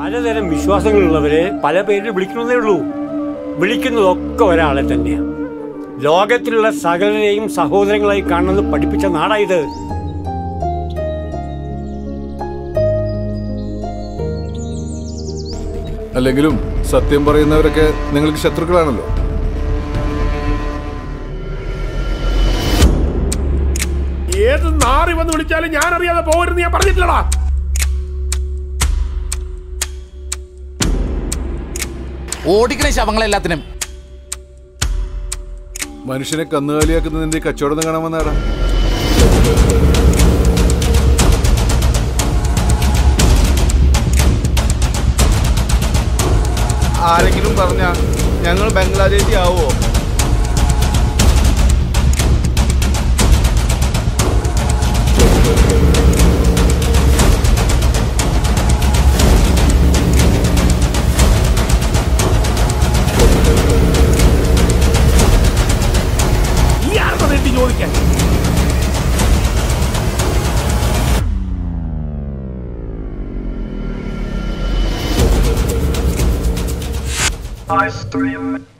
പലതരം വിശ്വാസങ്ങളുള്ളവരെ പല പേരിൽ വിളിക്കണമെന്നേ ഉള്ളൂ വിളിക്കുന്നതൊക്കെ ഒരാളെ തന്നെയാണ് ലോകത്തിലുള്ള സകലരെയും സഹോദരങ്ങളായി കാണുന്നത് പഠിപ്പിച്ച നാടായത് അല്ലെങ്കിലും സത്യം പറയുന്നവരൊക്കെ നിങ്ങൾക്ക് ശത്രുക്കളാണല്ലോ ഏത് നാറി വന്ന് വിളിച്ചാലും ഞാൻ അറിയാതെ പോകരുത് ഞാൻ പറഞ്ഞിട്ടില്ലടാ ഓടിക്കണ ശവങ്ങളെല്ലാത്തിനും മനുഷ്യനെ കന്നുകാലിയാക്കുന്ന നിന്റെ ഈ കച്ചവടം കാണാൻ വന്നാടാ ആരെങ്കിലും പറഞ്ഞ ഞങ്ങൾ ബംഗ്ലാദേശി ആവോ ഈ ആർക്കും നീട്ടി ചോദിക്കാൻ I stream